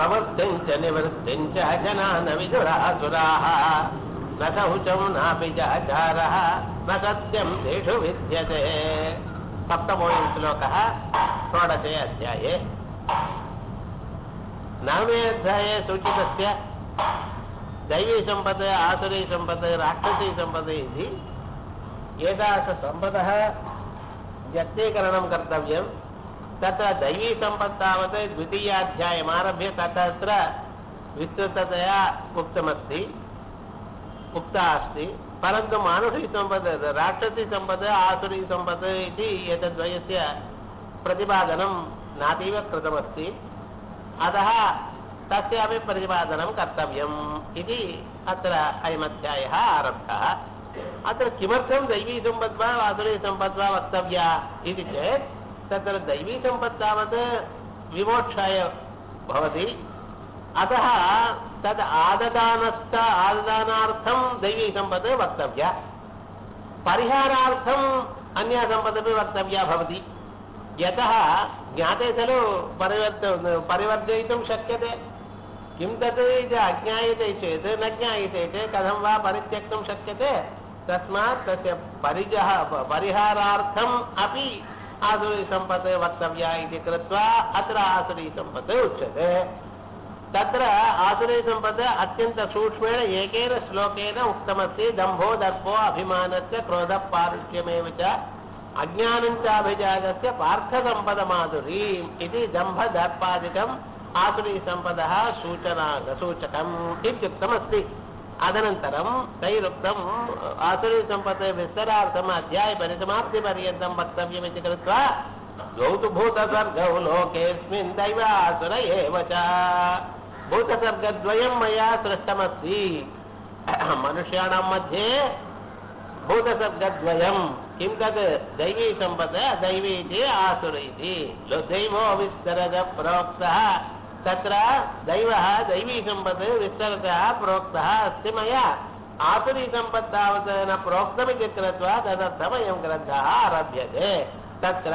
प्रवृत्तिञ्च निवृत्तिञ्च जनान विदुरासुराः न शौचं नापि च आचारः न सत्यं तेषु विद्यते सप्तमोऽयं श्लोकः षोडशे अध्याये नवमे अध्याये सूचितस्य दैवीसम्पत् आसुरीसम्पत् राक्षसीसम्पत् इति एतादृशसम्पदः व्यक्तीकरणं कर्तव्यं तत्र दैवीसम्पत् तावत् द्वितीयाध्यायमारभ्य तत्र विस्तृततया उक्तमस्ति उक्ता अस्ति परन्तु मानुषीसम्पत् राक्षसीसम्पत् आसुरीसम्पत् इति एतद्वयस्य प्रतिपादनं नातीव कृतमस्ति अतः तस्यापि प्रतिपादनं कर्तव्यम् इति अत्र अयमध्यायः आरब्धः अत्र किमर्थं दैवीसम्पत् वा आसुरीसम्पत् वा वक्तव्या इति चेत् तत्र दैवीसम्पत् तावत् विमोक्षाय भवति अतः तद् आददानस्थ आददानार्थं दैवीसम्पत् वक्तव्या परिहारार्थम् अन्या सम्पदपि वक्तव्या भवति यतः ज्ञाते खलु परिवर्त परिवर्जयितुं शक्यते किं तत् इति अज्ञायते चेत् न ज्ञायते चेत् कथं वा परित्यक्तुं शक्यते तस्मात् तस्य परिजः परिहारार्थम् अपि आसुरीसम्पत् वक्तव्या इति कृत्वा अत्र आसुरीसम्पत् उच्यते तत्र आसुरीसम्पत् अत्यन्तसूक्ष्मेण एकेन श्लोकेन उक्तमस्ति दम्भो दर्पो अभिमानस्य क्रोधः पारुष्यमेव च अज्ञानं चाभिजातस्य पार्थसम्पदमाधुरीम् इति दम्भदर्पादिकम् आसुरीसम्पदः सूचना सूचकम् इत्युक्तमस्ति अदनन्तरं तैरुक्तम् आसुरीसम्पत् विस्तरार्थम् अध्यायपरिसमाप्तिपर्यन्तं वक्तव्यमिति कृत्वा द्वौ तु भूतसर्गौ लोकेऽस्मिन् दैवासुर एव च भूतसर्गद्वयं मया सृष्टमस्ति मनुष्याणां मध्ये भूतसर्गद्वयं किं तत् दैवी सम्पत् दैवी इति आसुर इति दैवो विस्तरद प्रोक्तः तत्र दैवः दैवी सम्पत् विस्तरतः प्रोक्तः अस्ति मया आसुरी सम्पत् तावत् न प्रोक्तमिति कृत्वा तदर्थमयं ग्रन्थः आरभ्यते तत्र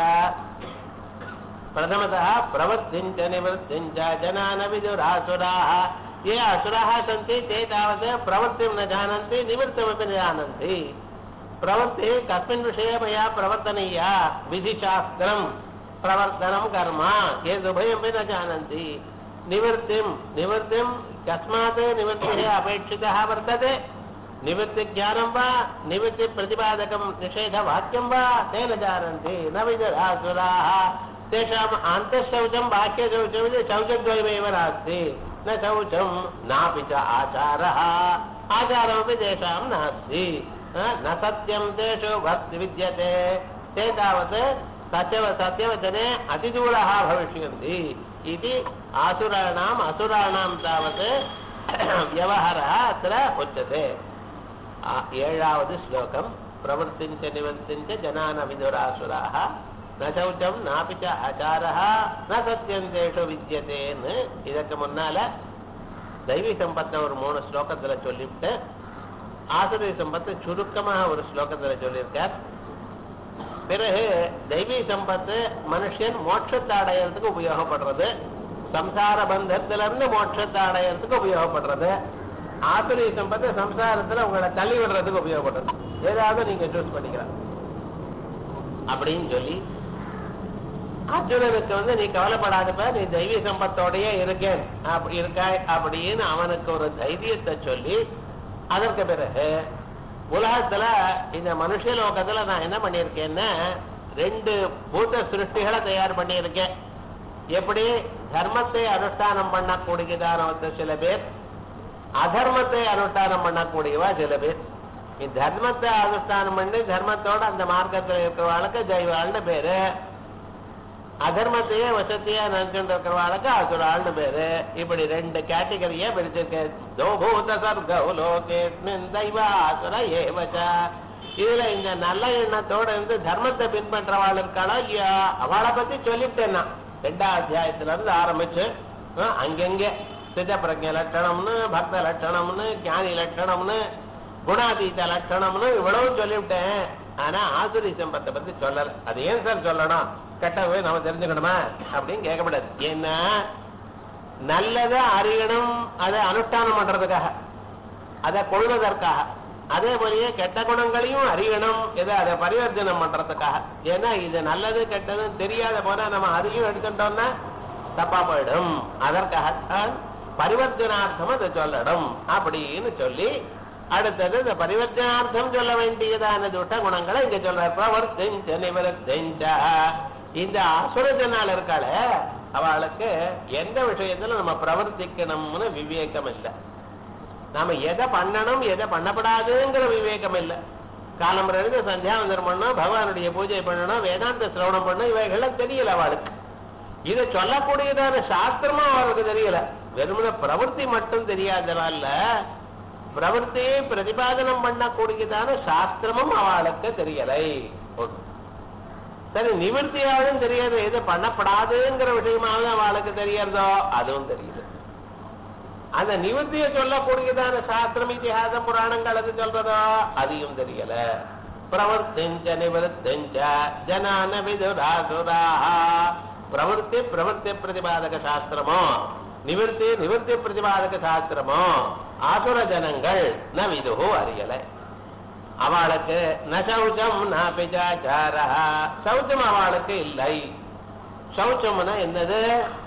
प्रथमतः प्रवृत्तिञ्च निवृत्तिञ्च जनान विदुरासुराः ये असुराः सन्ति ते तावत् प्रवृत्तिं न जानन्ति निवृत्तिमपि न जानन्ति प्रवृत्तिः कस्मिन् विषये मया प्रवर्तनीया विधिशास्त्रं प्रवर्तनं कर्म ये उभयमपि न जानन्ति निवृत्तिं निवृत्तिं कस्मात् निवृत्तिः अपेक्षितः वर्तते निवृत्तिज्ञानं वा निवृत्तिप्रतिपादकं निषेधवाक्यं वा ते न जानन्ति न विदुरासुराः तेषाम् आन्तःशौचं बाह्यशौचम् इति शौचद्वयमेव नास्ति न शौचं नापि च आचारः आचारमपि तेषां नास्ति न सत्यं तेषु भक्ति विद्यते ते तावत् सत्य सत्यवचने अतिदूरः भविष्यन्ति इति आसुराणाम् असुराणां तावत् व्यवहारः अत्र उच्यते ஏழாவது ஸ்லோகம் பிரவருத்திஞ்ச நிவர்த்திஞ்ச ஜனான விதுராசுராக ந சௌச்சம் நாபிச்ச ஆச்சாரः ந சத்தியந்தேஷு வித்தியதேன்னு இதற்கு முன்னால தெய்வீ சம்பத்தை ஒரு மூணு ஸ்லோகத்துல சொல்லிவிட்டு ஆசுரி சம்பத்து சுருக்கமாக ஒரு ஸ்லோகத்துல சொல்லியிருக்கார் பிறகு தெய்வீ சம்பத்து மனுஷன் மோட்சத்தை அடையறதுக்கு உபயோகப்படுறது சம்சார பந்தத்திலிருந்து மோட்சத்தை அடையறதுக்கு உபயோகப்படுறது ஆசுரி சம்பத்து சம்சாரத்துல உங்களை தள்ளி விடுறதுக்கு உபயோகப்படுறது ஏதாவது நீங்க சூஸ் பண்ணிக்கலாம் அப்படின்னு சொல்லி அர்ஜுனனுக்கு வந்து நீ கவலைப்படாதப்ப நீ தெய்வீ சம்பத்தோடயே இருக்கேன் அப்படி இருக்காய் அப்படின்னு அவனுக்கு ஒரு தைரியத்தை சொல்லி அதற்கு பிறகு உலகத்துல இந்த மனுஷ லோகத்துல நான் என்ன பண்ணியிருக்கேன்னா ரெண்டு பூத சிருஷ்டிகளை தயார் பண்ணியிருக்கேன் எப்படி தர்மத்தை அனுஷ்டானம் பண்ணக்கூடியதான சில பேர் அதர்மத்தை அனுஷ்டானம் பண்ணக்கூடியவா சில பேர் நீ தர்மத்தை அனுஷ்டானம் பண்ணி தர்மத்தோட அந்த மார்க்கத்தில் இருக்கிறவாளுக்கு ஜெய்வாள்னு பேரு அதர்மத்தையே வசத்தையா நினைச்சுட்டு இருக்கிறவாளுக்கு அசுராள்னு பேரு இப்படி ரெண்டு கேட்டகரியா பிரிச்சிருக்க தோபூத சர்கௌ லோகேஸ்மின் தெய்வ அசுர ஏவச்ச இதுல இந்த நல்ல எண்ணத்தோட இருந்து தர்மத்தை பின்பற்றவாள் இருக்காளோ இல்லையா அவளை பத்தி சொல்லிட்டேன் நான் ரெண்டாம் அத்தியாயத்துல இருந்து ஆரம்பிச்சு அஹ், அங்கங்க சித பிரஜ லட்சணம்னு பக்த லட்சணம்னு ஞானி லட்சணம்னு குணாதீத லட்சணம்னு இவ்வளவு சொல்லிவிட்டேன் ஆனா ஆசுரி சம்பத்தை பத்தி சொல்லல அது ஏன் சார் சொல்லணும் கெட்டவே நம்ம தெரிஞ்சுக்கணுமா அப்படின்னு கேட்கக்கூடாது ஏன்னா நல்லதை அறியணும் அதை அனுஷ்டானம் பண்றதுக்காக அதை கொள்வதற்காக அதே போலயே கெட்ட குணங்களையும் அறியணும் எதை அதை பரிவர்த்தனம் பண்றதுக்காக ஏன்னா இது நல்லது கெட்டதுன்னு தெரியாத போனா நம்ம அதையும் எடுத்துட்டோம்னா தப்பா போயிடும் அதற்காகத்தான் பரிவர்த்தனார்த்தம் அதை சொல்லணும் அப்படின்னு சொல்லி அடுத்தது இந்த பரிவர்த்தனார்த்தம் சொல்ல வேண்டியதான துட்ட குணங்களை இங்க சொல்ற பிரவர்த்தஞ்ச நிவர்த்தஞ்ச இந்த அசுரஜனால் இருக்காள அவளுக்கு எந்த விஷயத்துல நம்ம பிரவர்த்திக்கணும்னு விவேகம் இல்லை நாம எதை பண்ணணும் எதை பண்ணப்படாதுங்கிற விவேகம் இல்லை காலம் இருந்து சந்தியாவந்தனம் பண்ணணும் பகவானுடைய பூஜை பண்ணணும் வேதாந்த சிரவணம் பண்ணணும் இவைகள்லாம் தெரியல அவளுக்கு இதை சொல்லக்கூடியதான சாஸ்திரமும் அவளுக்கு தெரியல வெறுமன பிரவൃத்தி மட்டும் தெரியாதனால பிரவൃத்தியை பிரதிபாதனம் பண்ணக்கூடியதான சாஸ்திரமும் அவளுக்கு தெரியலை ஒண்ணு. சரி நிவர்த்தியாகவும் தெரியாது எது பண்ணப்படாதுங்கிற விஷயமாவது அவளுக்கு தெரியறதோ அதுவும் தெரியல அந்த நிவர்த்தியை சொல்லக்கூடியதான சாஸ்திரம் இத்திஹாசம் புராணங்கள் அது சொல்றதோ அதையும் தெரியல பிரவர்த்திஞ்ச நிவர்த்திஞ்ச ஜனான விதுராசுரா பிரவருத்தி பிரவருத்தி பிரதிபாதக சாஸ்திரமோ நிவர்த்தி நிவர்த்தி பிரதிபாதக சாஸ்திரமோ ஆசுர ஜனங்கள் ந விதுகு அறியலை அவளுக்கு ந சௌச்சம் ந பிஜாச்சார சௌச்சம் அவளுக்கு இல்லை சௌச்சம்னா என்னது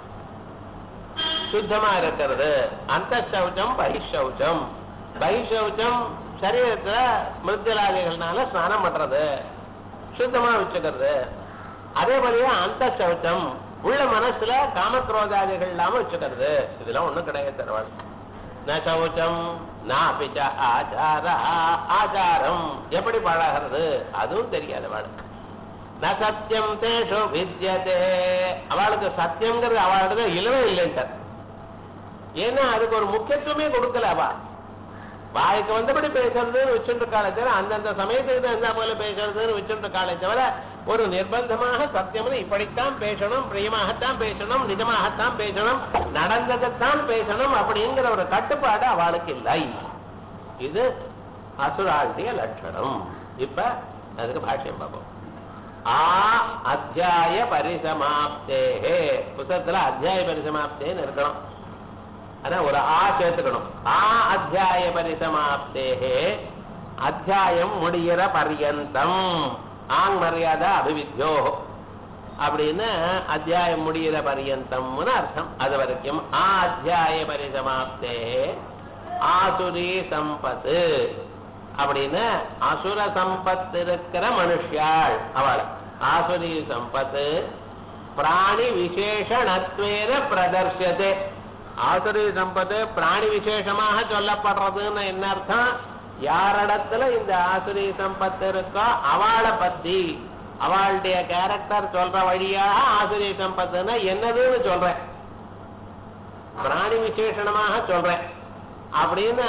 சுத்தமா இருக்கிறது அந்த சௌச்சம் பகிஷௌச்சம் பகிஷௌச்சம் சரீரத்துல மிருத்தியலாதிகள்னால ஸ்நானம் பண்றது சுத்தமா வச்சுக்கிறது அதே போலயே அந்த சௌச்சம் உள்ள மனசுல காமக்ரோதாதிகள் இல்லாம வச்சுக்கிறது இதெல்லாம் ஒண்ணும் கிடையாது தருவாள் ந சௌச்சம் நாபிச்ச ஆச்சார ஆச்சாரம் எப்படி பழகிறது அதுவும் தெரியாது அவளுக்கு ந சத்தியம் தேஷு வித்யதே அவளுக்கு சத்தியம்ங்கிறது அவளுக்கு இலவே இல்லைன்ட்டார் ஏன்னா அதுக்கு ஒரு முக்கியத்துவமே கொடுக்கல அவ வாய்க்கு வந்தபடி பேசுறதுன்னு வச்சுட்டு காலை தவிர அந்தந்த சமயத்துக்கு தகுந்த போல பேசுறதுன்னு வச்சுட்டு காலை தவிர ஒரு நிர்பந்தமாக சத்தியம்னு இப்படித்தான் பேசணும் பிரியமாகத்தான் பேசணும் நிஜமாகத்தான் பேசணும் நடந்ததைத்தான் பேசணும் அப்படிங்கிற ஒரு கட்டுப்பாடு அவளுக்கு இல்லை இது அசுராளுடைய லட்சணம் இப்ப அதுக்கு பாஷ்யம் பார்ப்போம் ஆ அத்தியாய பரிசமாப்தே புத்தகத்துல அத்தியாய பரிசமாப்தேன்னு இருக்கணும் ஆனா ஒரு ஆ சேர்த்துக்கணும் ஆ அத்தியாய பரிசமாப்தே அத்தியாயம் முடிகிற பர்யந்தம் ஆங் மரியாதை அபிவித்யோ அப்படின்னு அத்தியாயம் முடிகிற பர்யந்தம்னு அர்த்தம் அது வரைக்கும் ஆ அத்தியாய பரிசமாப்தே ஆசுரி சம்பத்து அப்படின்னு அசுர சம்பத் இருக்கிற மனுஷியாள் அவள் ஆசுரி சம்பத்து பிராணி விசேஷணத்வேன பிரதர்ஷதே ஆசுரி சம்பத்து பிராணி விசேஷமாக சொல்லப்படுறதுன்னு என்ன அர்த்தம் யாரிடத்துல இந்த ஆசுரி சம்பத்து இருக்கோ அவளை பத்தி அவளுடைய கேரக்டர் சொல்ற வழியாக ஆசுரி சம்பத்துன்னா என்னதுன்னு சொல்றேன் பிராணி விசேஷணமாக சொல்றேன் அப்படின்னு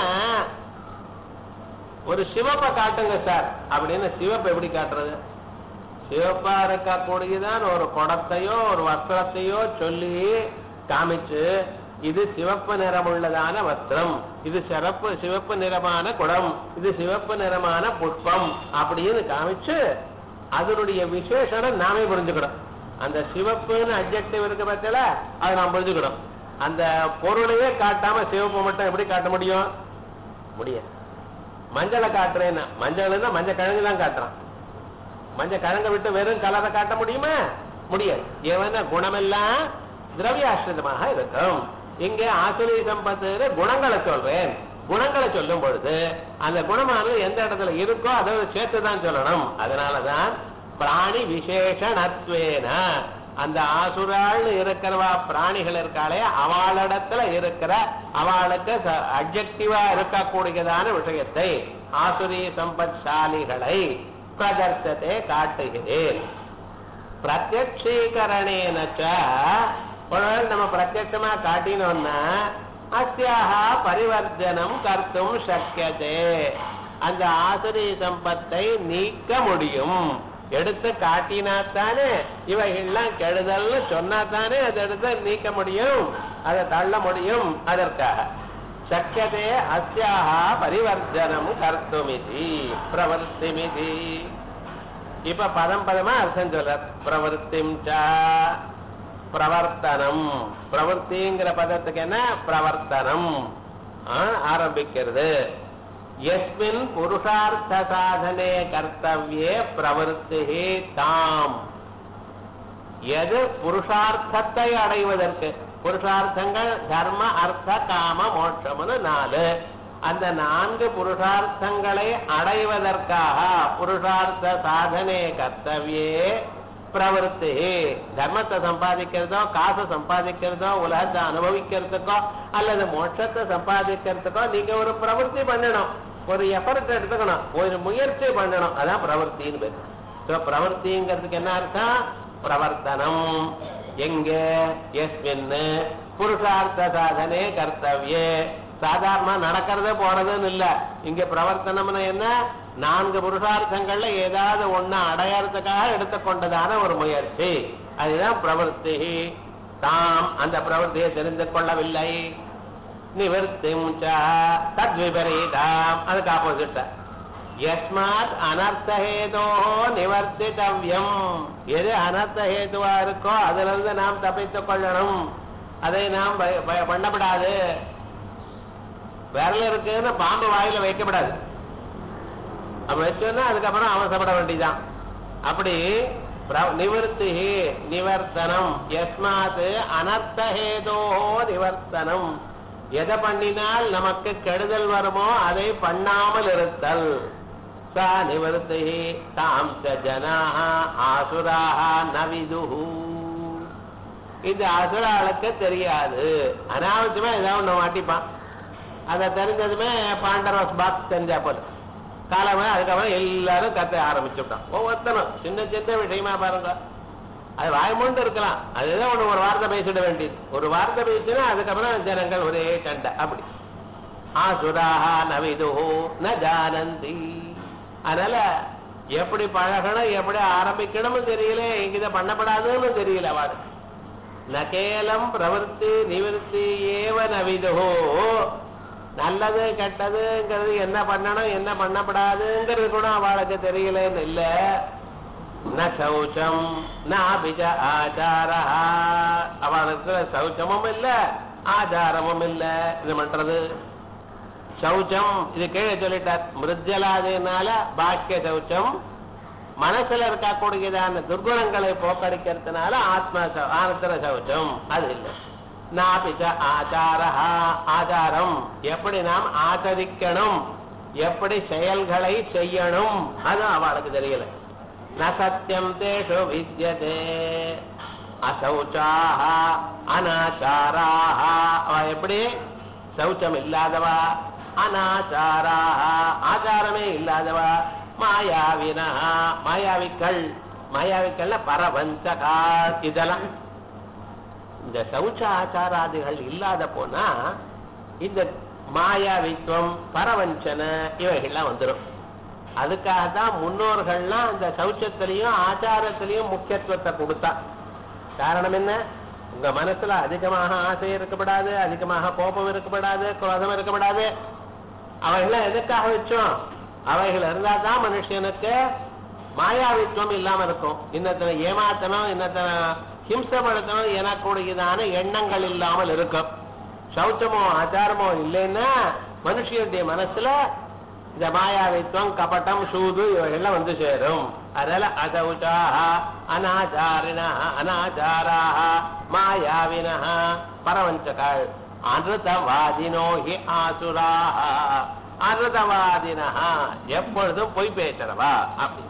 ஒரு சிவப்பை காட்டுங்க சார் அப்படின்னு சிவப்பு எப்படி காட்டுறது சிவப்பா இருக்கக்கூடியதான் ஒரு குடத்தையோ ஒரு வஸ்திரத்தையோ சொல்லி காமிச்சு இது சிவப்பு நிறமுள்ளதான வஸ்திரம் இது சிறப்பு சிவப்பு நிறமான குடம் இது சிவப்பு நிறமான புஷ்பம் அப்படின்னு காமிச்சு அதனுடைய விசேஷனம் நாமே புரிஞ்சுக்கணும் அந்த சிவப்புன்னு அப்ஜெக்டிவ் இருக்க பட்சல அதை நாம் புரிஞ்சுக்கணும் அந்த பொருளையே காட்டாம சிவப்பு மட்டும் எப்படி காட்ட முடியும் முடியாது மஞ்சளை காட்டுறேன்னா மஞ்சள்னா மஞ்சள் கிழங்கு தான் காட்டுறான் மஞ்சள் கிழங்க விட்டு வெறும் கலரை காட்ட முடியுமா முடியாது ஏவன குணமெல்லாம் திரவியாசிரிதமாக இருக்கும் இங்கே ஆசிரிய சம்பத்து குணங்களை சொல்றேன் குணங்களை சொல்லும் பொழுது அந்த குணமானது எந்த இடத்துல இருக்கோ அதை சேர்த்து தான் சொல்லணும் அதனாலதான் பிராணி விசேஷணத்வேன அந்த ஆசுராள்னு இருக்கிறவா பிராணிகள் இருக்காளே அவளிடத்துல இருக்கிற அவளுக்கு அப்ஜெக்டிவா இருக்கக்கூடியதான விஷயத்தை ஆசுரி சம்பத்சாலிகளை பிரதர்சத்தை காட்டுகிறேன் பிரத்யக்ஷீகரணேனச்ச ஒருவேளை நம்ம பிரத்யட்சமா காட்டினோம்னா அஸ்யாக பரிவர்த்தனம் கர்த்தும் சக்கியதே அந்த ஆசுரி சம்பத்தை நீக்க முடியும் எடுத்து காட்டினாத்தானே இவைகள்லாம் கெடுதல்னு சொன்னாத்தானே அதை எடுத்து நீக்க முடியும் அதை தள்ள முடியும் அதற்காக சக்கியதே அஸ்யாக பரிவர்த்தனம் கர்த்துமிதி பிரவர்த்திமிதி இப்ப பதம் பதமா அர்த்தம் சொல்ற பிரவருத்திம் ச பிரவர்த்தனம் பிரவருத்திங்கிற பதத்துக்கு என்ன பிரவர்த்தனம் ஆ, ஆரம்பிக்கிறது எஸ்மின் புருஷார்த்த சாதனே கர்த்தவியே பிரவருத்தி தாம் எது புருஷார்த்தத்தை அடைவதற்கு புருஷார்த்தங்கள் தர்ம அர்த்த காம மோட்சம்னு நாலு அந்த நான்கு புருஷார்த்தங்களை அடைவதற்காக புருஷார்த்த சாதனே கர்த்தவியே பிரவருத்தி தர்மத்தை சம்பாதிக்கிறதோ காசை சம்பாதிக்கிறதோ உலகத்தை அனுபவிக்கிறதுக்கோ அல்லது மோட்சத்தை சம்பாதிக்கிறதுக்கோ நீங்க ஒரு பிரவருத்தி பண்ணணும் ஒரு எஃபர்ட் எடுத்துக்கணும் ஒரு முயற்சி பண்ணணும் அதான் பிரவருத்தின்னு பேர் So, பிரவருத்திங்கிறதுக்கு என்ன அர்த்தம் பிரவர்த்தனம் எங்க எஸ்மின் புருஷார்த்த சாதனே கர்த்தவியே சாதாரணமா நடக்கிறதே போறதுன்னு இல்ல இங்க பிரவர்த்தனம்னு என்ன நான்கு புருஷார்த்தங்கள்ல ஏதாவது ஒண்ணு அடையறதுக்காக எடுத்துக்கொண்டதான ஒரு முயற்சி அதுதான் பிரவருத்தி தாம் அந்த பிரவருத்தியை தெரிந்து கொள்ளவில்லை நிவர்த்திம் ச தத்விபரீதாம் அதுக்கு ஆப்போசிட் யஸ்மாத் அனர்த்தஹேதோ நிவர்த்தித்தவ்யம் எது அனர்த்தஹேதுவா இருக்கோ அதுல இருந்து நாம் தப்பித்துக் கொள்ளணும் அதை நாம் பய- பய- பண்ணப்படாது விரல் இருக்குன்னு பாம்பு வாயில வைக்கப்படாது அப்ப வச்சோன்னா அதுக்கப்புறம் அவசப்பட வேண்டியதான் அப்படி பிர- நிவர்த்தி நிவர்த்தனம் யஸ்மாத் அனர்த்தஹேதோ நிவர்த்தனம் எதை பண்ணினால் நமக்கு கெடுதல் வருமோ அதை பண்ணாமல் இருத்தல் சா நிவர்த்தி தாம் ச ஜனாஹ ஆசுராஹ நவிதுஹு இது அசுராளுக்கு தெரியாது அனாவசியமா ஏதாவது ஒண்ணு மாட்டிப்பான் அதை தெரிஞ்சதுமே பாண்டரஸ் பாக்ஸ் தெரிஞ்சா போல காலமே அதுக்கப்புறம் எல்லாரும் கத்த ஆரம்பிச்சுட்டான் ஒவ்வொருத்தனும் சின்ன சின்ன விஷயமா பாருங்க அது வாய்மொண்டு இருக்கலாம் அதுதான் ஒண்ணு ஒரு வார்த்தை பேசிட வேண்டியது ஒரு வார்த்தை பேசினா அதுக்கப்புறம் ஜனங்கள் ஒரே சண்டை அப்படி ஆசுராஹா நவிதுஹு ந ஜானந்தி அதனால எப்படி பழகணும் எப்படி ஆரம்பிக்கணும்னு தெரியல இதை பண்ணப்படாதுன்னு தெரியல அவளுக்கு நகேலம் பிரவருத்தி நிவர்த்தி ஏவ நவிதுஹோ நல்லது கெட்டதுங்கிறது என்ன பண்ணணும் என்ன பண்ணப்படாதுங்கிறது கூட அவளுக்கு தெரியலன்னு இல்ல ந சௌச்சம் ந அபிஜ ஆச்சாரா அவளுக்கு சௌச்சமும் இல்ல ஆச்சாரமும் இல்ல இது பண்றது சௌச்சம் இது கீழே சொல்லிட்டார் மிருஜலாதினால பாக்கிய சௌச்சம் மனசுல இருக்கக்கூடியதான துர்குணங்களை போக்கடிக்கிறதுனால ஆத்ம சௌ- ஆனந்தர சௌச்சம் அது இல்லை நாபிச்ச ஆச்சார ஆச்சாரம் எப்படி நாம் ஆச்சரிக்கணும் எப்படி செயல்களை செய்யணும் அது அவளுக்கு தெரியல ந சத்தியம் தேஷு வித்யதே அசௌச்சாக அனாச்சாராக அவ எப்படி சௌச்சம் இல்லாதவா அனாச்சாராக ஆச்சாரமே இல்லாதவா மாயாவினா மாயாவிக்கள் மாயாவிக்கள்ல பரவஞ்சகா இதெல்லாம் இந்த சௌச்ச ஆச்சாராதிகள் இல்லாத போனா இந்த மாயாவித்துவம் பரவஞ்சன இவைகள்லாம் வந்துடும் அதுக்காக தான் முன்னோர்கள்லாம் இந்த சௌச்சத்திலையும் ஆச்சாரத்திலையும் முக்கியத்துவத்தை கொடுத்தா காரணம் என்ன உங்க மனசுல அதிகமாக ஆசை இருக்கப்படாது அதிகமாக கோபம் இருக்கப்படாது குரோதம் இருக்கப்படாது அவைகள்லாம் எதுக்காக வச்சோம் அவைகள் இருந்தா தான் மனுஷனுக்கு மாயாவித்துவம் இல்லாம இருக்கும் இன்னத்தனை ஏமாத்தணும் இன்னத்தனை ஹிம்சப்படுத்தணும் எனக்கூடியதான எண்ணங்கள் இல்லாமல் இருக்கும் சௌச்சமோ ஆச்சாரமோ இல்லைன்னா மனுஷனுடைய மனசுல இந்த மாயாவித்துவம் கபட்டம் சூது இவைகள்லாம் வந்து சேரும் அதனால அசௌச்சாக அனாச்சாரிண அனாச்சாராக மாயாவின பரவஞ்சகாள் அனுதவாதினோ ஹி ஆசுராக அனுதவாதினா எப்பொழுதும் பொய் பேசுறவா அப்படி